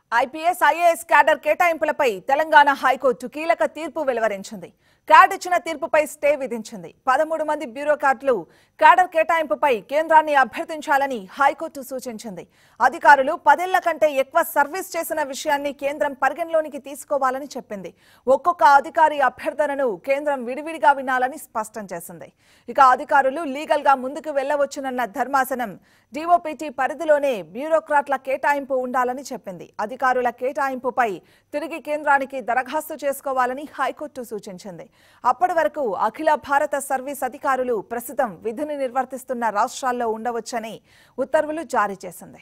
IPS IAS cadre కేటాయింపులపై Telangana high court కీలక తీర్పు వెలువరించింది క్యాడ్ ఇచ్చిన తీర్పుపై స్టే విధించింది పదమూడు మంది బ్యూరోక్రాట్లు క్యాడర్ కేటాయింపుపై కేంద్రాన్ని అభ్యర్థించాలని హైకోర్టు సూచించింది అధికారులు పదేళ్ల కంటే ఎక్కువ సర్వీస్ చేసిన విషయాన్ని కేంద్రం పరిగణలోనికి తీసుకోవాలని చెప్పింది ఒక్కొక్క అధికారి అభ్యర్థనను కేంద్రం విడివిడిగా వినాలని స్పష్టం చేసింది ఇక అధికారులు లీగల్ గా ముందుకు వెళ్లవచ్చునన్న ధర్మాసనం డీఓపీటీ పరిధిలోనే బ్యూరోక్రాట్ల కేటాయింపు ఉండాలని చెప్పింది అధికారుల కేటాయింపుపై తిరిగి కేంద్రానికి దరఖాస్తు చేసుకోవాలని హైకోర్టు సూచించింది అప్పటి వరకు అఖిల భారత సర్వీస్ అధికారులు ప్రస్తుతం విధిని నిర్వర్తిస్తున్న రాష్ట్రాల్లో ఉండవచ్చని ఉత్తర్వులు జారీ చేసింది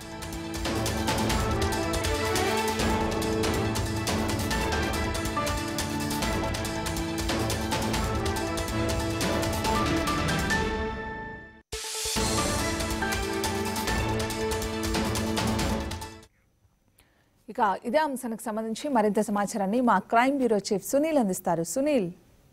ఇక ఇదే అంశానికి సంబంధించి మరింత సమాచారాన్ని మా క్రైమ్ బ్యూరో చీఫ్ సునీల్ అందిస్తారు సునీల్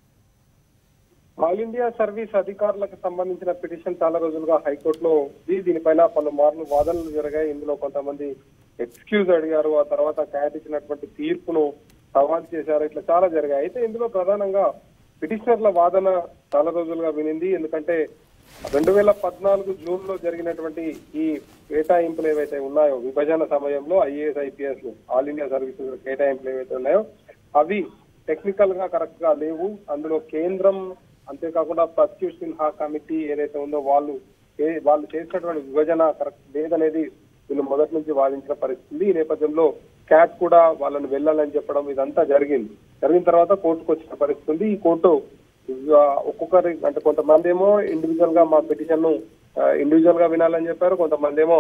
ఆల్ ఇండియా సర్వీస్ అధికారులకు సంబంధించిన పిటిషన్ చాలా రోజులుగా హైకోర్టులో ఉంది దీనిపైన పలుమార్లు వాదనలు జరిగాయి ఇందులో కొంతమంది ఎక్స్క్యూజ్ అడిగారు ఆ తర్వాత క్యాట్ ఇచ్చినటువంటి తీర్పును సవాల్ చేశారు ఇట్లా చాలా జరిగాయి అయితే ఇందులో ప్రధానంగా పిటిషనర్ల వాదన చాలా రోజులుగా వినింది ఎందుకంటే రెండు వేల పద్నాలుగు జూన్ లో జరిగినటువంటి ఈ కేటాయింపులు ఏవైతే ఉన్నాయో విభజన సమయంలో IAS IPS all India services కేటాయింపులు ఏవైతే ఉన్నాయో అవి టెక్నికల్ గా కరెక్ట్ గా లేవు అందులో కేంద్రం అంతేకాకుండా ప్రత్యూష్ సిన్హా కమిటీ ఏదైతే ఉందో వాళ్ళు ఏ- వాళ్ళు చేసినటువంటి విభజన కరెక్ట్ లేదనేది వీళ్ళు మొదటి నుంచి వాదించిన పరిస్థితి ఈ నేపథ్యంలో క్యాట్ కూడా వాళ్ళని వెళ్ళాలని చెప్పడం ఇదంతా జరిగింది జరిగిన తర్వాత కోర్టుకు వచ్చిన పరిస్థితి ఉంది ఈ కోర్టు ఆ, ఒక్కొక్కరి అంటే కొంతమంది ఏమో ఇండివిజువల్ గా మా పిటిషన్ ను ఇండివిజువల్ గా వినాలని చెప్పారు కొంతమంది ఏమో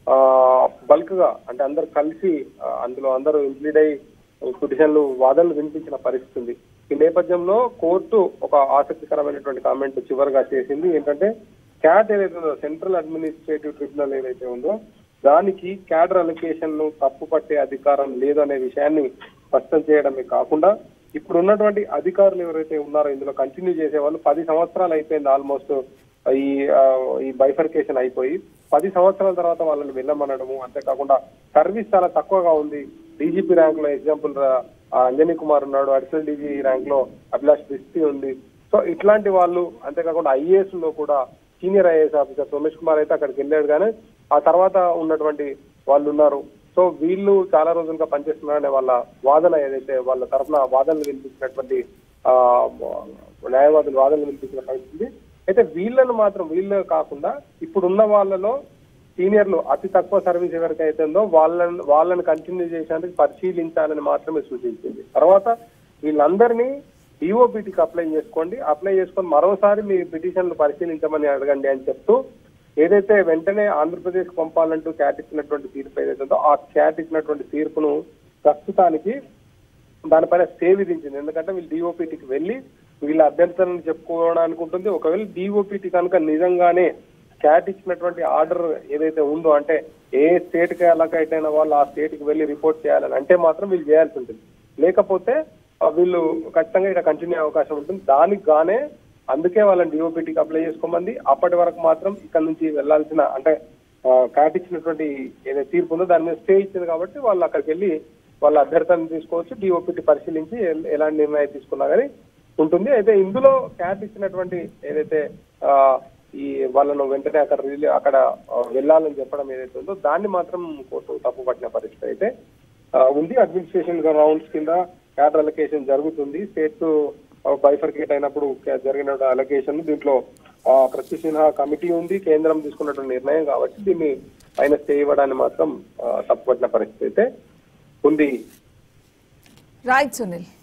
బల్క్ గా అంటే అందరు కలిసి ఆ, అందులో అందరూ ఇంప్లీడ్ అయ్యి పిటిషన్లు వాదనలు వినిపించిన పరిస్థితి ఉంది ఈ నేపథ్యంలో కోర్టు ఒక ఆసక్తికరమైనటువంటి కామెంట్ చివరిగా చేసింది ఏంటంటే క్యాట్ ఏదైతే ఉందో సెంట్రల్ అడ్మినిస్ట్రేటివ్ ట్రిబ్యునల్ ఏదైతే ఉందో దానికి క్యాడర్ అలొకేషన్ ను తప్పు పట్టే అధికారం లేదు అనే విషయాన్ని స్పష్టం చేయడమే కాకుండా ఇప్పుడు ఉన్నటువంటి అధికారులు ఎవరైతే ఉన్నారో ఇందులో కంటిన్యూ చేసే వాళ్ళు పది సంవత్సరాలు అయిపోయింది ఆల్మోస్ట్ ఈ ఆ, ఈ బైఫర్కేషన్ అయిపోయి పది సంవత్సరాల తర్వాత వాళ్ళని వెళ్ళమనడము అంతేకాకుండా సర్వీస్ చాలా తక్కువగా ఉంది డీజీపీ ర్యాంక్ లో ఎగ్జాంపుల్ అంజనీ కుమార్ ఉన్నాడు అడిషనల్ డీజీ ర్యాంక్ లో అభిలాష్ బిస్తి ఉంది సో ఇట్లాంటి వాళ్ళు అంతేకాకుండా ఐఏఎస్ లో కూడా senior IAS officer Somesh Kumar అయితే అక్కడికి వెళ్ళాడు కానీ ఆ తర్వాత ఉన్నటువంటి వాళ్ళు ఉన్నారు సో వీళ్ళు చాలా రోజులుగా పనిచేస్తున్నారనే వాళ్ళ వాదన ఏదైతే వాళ్ళ తరఫున వాదనలు వినిపించినటువంటి ఆ న్యాయవాదులు వాదనలు వినిపించిన పరిస్థితి అయితే వీళ్ళను మాత్రం వీళ్ళు కాకుండా ఇప్పుడున్న వాళ్ళలో సీనియర్లు అతి తక్కువ సర్వీస్ ఎవరికైతే ఉందో వాళ్ళని వాళ్ళని కంటిన్యూ చేసేందుకు పరిశీలించాలని మాత్రమే సూచించింది తర్వాత వీళ్ళందరినీ డిఓపిటికి అప్లై చేసుకోండి అప్లై చేసుకొని మరోసారి మీ పిటిషన్లు పరిశీలించమని అడగండి అని చెప్తూ ఏదైతే వెంటనే ఆంధ్రప్రదేశ్ పంపాలంటూ క్యాట్ ఇచ్చినటువంటి తీర్పు ఏదైతే ఉందో ఆ క్యాట్ ఇచ్చినటువంటి తీర్పును ప్రస్తుతానికి దానిపైన స్టే విధించింది ఎందుకంటే వీళ్ళు డిఓపిటికి వెళ్ళి వీళ్ళ అభ్యర్థనను చెప్పుకోవడానికి ఉంటుంది ఒకవేళ డిఓపిటి కనుక నిజంగానే క్యాట్ ఇచ్చినటువంటి ఆర్డర్ ఏదైతే ఉందో అంటే ఏ స్టేట్ కి అలకైట్ అయిన వాళ్ళు ఆ స్టేట్ కి వెళ్ళి రిపోర్ట్ చేయాలని అంటే మాత్రం వీళ్ళు చేయాల్సి ఉంటుంది లేకపోతే ఆ, వీళ్ళు ఖచ్చితంగా ఇక్కడ కంటిన్యూ అయ్యే అవకాశం ఉంటుంది దానికి గానే అందుకే వాళ్ళని డిఓపిటికి అప్లై చేసుకోమంది అప్పటి వరకు మాత్రం ఇక్కడ నుంచి వెళ్లాల్సిన అంటే క్యాట్ ఇచ్చినటువంటి ఏదైతే తీర్పు ఉందో దాని మీద స్టే ఇచ్చింది కాబట్టి వాళ్ళు అక్కడికి వెళ్ళి వాళ్ళ అభ్యర్థనను తీసుకోవచ్చు డిఓపిటి పరిశీలించి ఎల్- ఎలాంటి నిర్ణయం తీసుకున్నా కానీ ఉంటుంది అయితే ఇందులో క్యాట్ ఇచ్చినటువంటి ఏదైతే ఆ, ఈ వాళ్ళను వెంటనే అక్కడ రిలీ అక్కడ ఆ, వెళ్ళాలని చెప్పడం ఏదైతే ఉందో దాన్ని మాత్రం కోర్టు తప్పు పట్టిన పరిస్థితి అయితే ఆ, ఉంది అడ్మినిస్ట్రేషన్ రౌండ్స్ కింద క్యాడర్ అలొకేషన్ జరుగుతుంది స్టేట్ బైఫర్కేట్ అయినప్పుడు క- జరిగిన అలొకేషన్ దీంట్లో ఆ, ప్రతి సిన్హా కమిటీ ఉంది కేంద్రం తీసుకున్నటువంటి నిర్ణయం కాబట్టి దీన్ని పైన స్టే ఇవ్వడాన్ని మాత్రం ఆ, తప్పుపట్టిన పరిస్థితి అయితే ఉంది రైట్ సునీల్